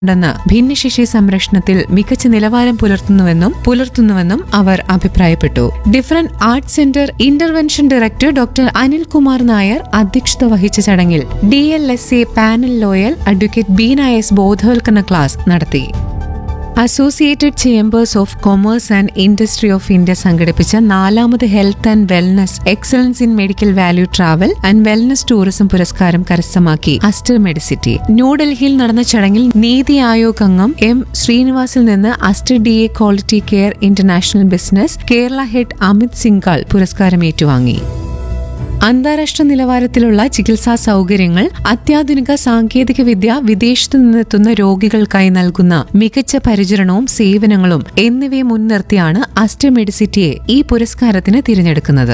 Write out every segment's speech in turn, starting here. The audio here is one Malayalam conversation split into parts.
ണ്ടെന്ന് ഭിന്നശേഷി സംരക്ഷണത്തിൽ മികച്ച നിലവാരം പുലർത്തുന്നുവെന്നും പുലർത്തുന്നുവെന്നും അവർ അഭിപ്രായപ്പെട്ടു different arts centre intervention director doctor Anilkumar Nair അധ്യക്ഷത വഹിച്ച ചടങ്ങിൽ D L S A panel lawyer advocate Beena S ബോധവൽക്കരണ ക്ലാസ് നടത്തി associated chambers of commerce and industry of India സംഘടിപ്പിച്ച നാലാമത് health and wellness excellence in medical value travel and wellness tourism പുരസ്കാരം കരസ്ഥമാക്കി അസ്റ്റർ മെഡിസിറ്റി ന്യൂഡൽഹിയിൽ നടന്ന ചടങ്ങിൽ നീതി ആയോഗ് അംഗം എം ശ്രീനിവാസിൽ നിന്ന് Aster D A quality care international business Kerala head Amit Singhal പുരസ്കാരം ഏറ്റുവാങ്ങി അന്താരാഷ്ട്ര നിലവാരത്തിലുള്ള ചികിത്സാ സൗകര്യങ്ങൾ അത്യാധുനിക സാങ്കേതിക വിദ്യ വിദേശത്തു നിന്നെത്തുന്ന രോഗികൾക്കായി നൽകുന്ന മികച്ച പരിചരണവും സേവനങ്ങളും എന്നിവയെ മുൻനിർത്തിയാണ് അസ്റ്റർ മെഡിസിറ്റിയെ ഈ പുരസ്കാരത്തിന് തിരഞ്ഞെടുക്കുന്നത്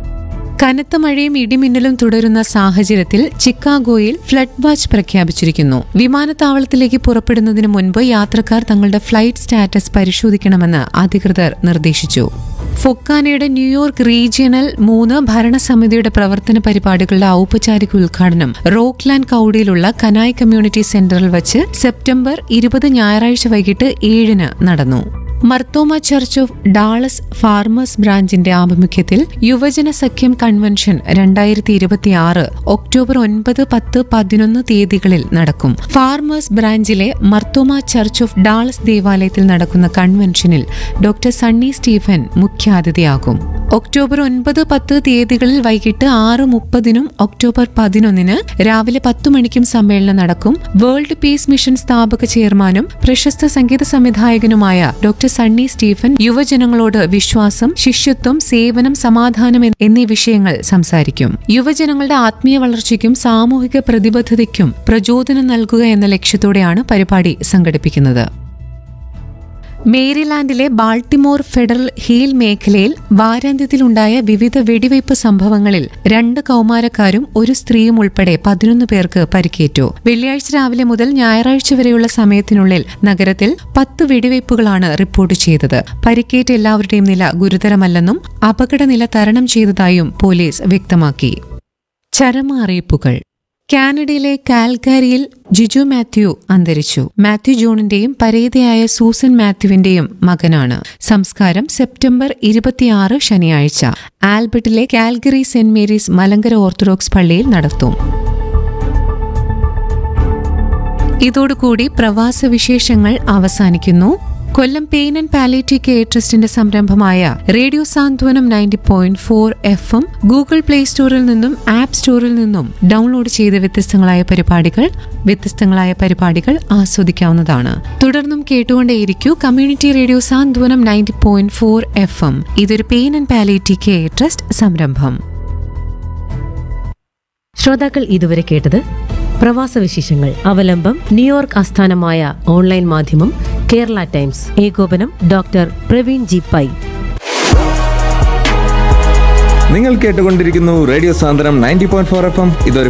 കനത്ത മഴയും ഇടിമിന്നലും തുടരുന്ന സാഹചര്യത്തിൽ ചിക്കാഗോയിൽ ഫ്ലഡ് വാച്ച് പ്രഖ്യാപിച്ചിരിക്കുന്നു വിമാനത്താവളത്തിലേക്ക് പുറപ്പെടുന്നതിന് മുൻപ് യാത്രക്കാർ തങ്ങളുടെ ഫ്ലൈറ്റ് സ്റ്റാറ്റസ് പരിശോധിക്കണമെന്ന് അധികൃതർ നിർദ്ദേശിച്ചു ഫൊക്കാനയുടെ ന്യൂയോർക്ക് റീജിയണൽ മൂന്ന് ഭരണസമിതിയുടെ പ്രവർത്തന പരിപാടികളുടെ ഔപചാരിക ഉദ്ഘാടനം റോക്ക്ലാൻഡ് കൌഡിയിലുള്ള കനായ് കമ്മ്യൂണിറ്റി സെന്ററിൽ വച്ച് സെപ്റ്റംബർ ഇരുപത് ഞായറാഴ്ച വൈകിട്ട് ഏഴിന് നടന്നു Marthoma church of Dallas Farmers ബ്രാഞ്ചിന്റെ ആഭിമുഖ്യത്തിൽ യുവജന സഖ്യം കൺവെൻഷൻ രണ്ടായിരത്തി ഇരുപത്തിയാറ് ഒക്ടോബർ ഒൻപത് പത്ത് പതിനൊന്ന് തീയതികളിൽ നടക്കും ഫാർമേഴ്സ് ബ്രാഞ്ചിലെ മർത്തോമ ചർച്ച് ഓഫ് ഡാളസ് ദേവാലയത്തിൽ നടക്കുന്ന കൺവെൻഷനിൽ ഡോക്ടർ സണ്ണി സ്റ്റീഫൻ മുഖ്യാതിഥിയാകും ഒക്ടോബർ ഒൻപത് പത്ത് തീയതികളിൽ വൈകിട്ട് ആറ് മുപ്പതിനും ഒക്ടോബർ പതിനൊന്നിന് രാവിലെ പത്തു മണിക്കും സമ്മേളനം നടക്കും വേൾഡ് പീസ് മിഷൻ സ്ഥാപക ചെയർമാനും പ്രശസ്ത സംഗീത സംവിധായകനുമായ ഡോക്ടർ സണ്ണി സ്റ്റീഫൻ യുവജനങ്ങളോട് വിശ്വാസം ശിഷ്യത്വം സേവനം സമാധാനം എന്ന- എന്നീ വിഷയങ്ങൾ സംസാരിക്കും യുവജനങ്ങളുടെ ആത്മീയ വളർച്ചയ്ക്കും സാമൂഹിക പ്രതിബദ്ധതയ്ക്കും പ്രചോദനം നൽകുക എന്ന ലക്ഷ്യത്തോടെയാണ് പരിപാടി സംഘടിപ്പിക്കുന്നത് മേരിലാൻഡിലെ ബാൾട്ടിമോർ ഫെഡറൽ ഹീൽ മേഖലയിൽ വാരാന്ത്യത്തിലുണ്ടായ വിവിധ വെടിവയ്പ് സംഭവങ്ങളിൽ രണ്ട് കൗമാരക്കാരും ഒരു സ്ത്രീയും ഉൾപ്പെടെ പതിനൊന്ന് പേർക്ക് പരിക്കേറ്റു വെള്ളിയാഴ്ച രാവിലെ മുതൽ ഞായറാഴ്ച വരെയുള്ള സമയത്തിനുള്ളിൽ നഗരത്തിൽ പത്ത് വെടിവയ്പുകളാണ് റിപ്പോർട്ട് ചെയ്തത് പരിക്കേറ്റ എല്ലാവരുടെയും നില ഗുരുതരമല്ലെന്നും അപകടനില തരണം ചെയ്തതായും പോലീസ് വ്യക്തമാക്കി ചരമ അറിയിപ്പുകൾ കാനഡയിലെ കാൽഗാരിയിൽ ജിജു മാത്യു അന്തരിച്ചു മാത്യു ജോണിന്റെയും പരേതയായ സൂസൻ മാത്യുവിന്റെയും മകനാണ് സംസ്കാരം സെപ്റ്റംബർ ഇരുപത്തിയാറ് ശനിയാഴ്ച ആൽബർട്ടിലെ Calgary saint Mary's Malankara orthodox പള്ളിയിൽ നടത്തും ഇതോടുകൂടി പ്രവാസ വിശേഷങ്ങൾ അവസാനിക്കുന്നു Kollam pain and palliative care ട്രസ്റ്റിന്റെ സംരംഭമായ radio Santhwanam ninety point four F M Google Play സ്റ്റോറിൽ നിന്നും ആപ്പ് സ്റ്റോറിൽ നിന്നും ഡൗൺലോഡ് ചെയ്ത വ്യത്യസ്തങ്ങളായ പരിപാടികൾ വ്യത്യസ്തങ്ങളായ പരിപാടികൾ ആസ്വദിക്കാവുന്നതാണ് തുടർന്നും കേട്ടുകൊണ്ടേയിരിക്കൂ community radio Santhwanam ninety point four F M ഇതൊരു pain and palliative care trust സംരംഭം ശ്രോതാക്കൾ ഇതുവരെ കേട്ടത് പ്രവാസ വിശേഷങ്ങൾ അവലംബം ന്യൂയോർക്ക് ആസ്ഥാനമായ ഓൺലൈൻ മാധ്യമം കേരള ടൈംസ് ഏകോപനം ഡോക്ടർ പ്രവീൺ ജി പൈ നിങ്ങൾ കേട്ടുകൊണ്ടിരിക്കുന്നു radio Santhwanam ninety point four F M ഇതൊരു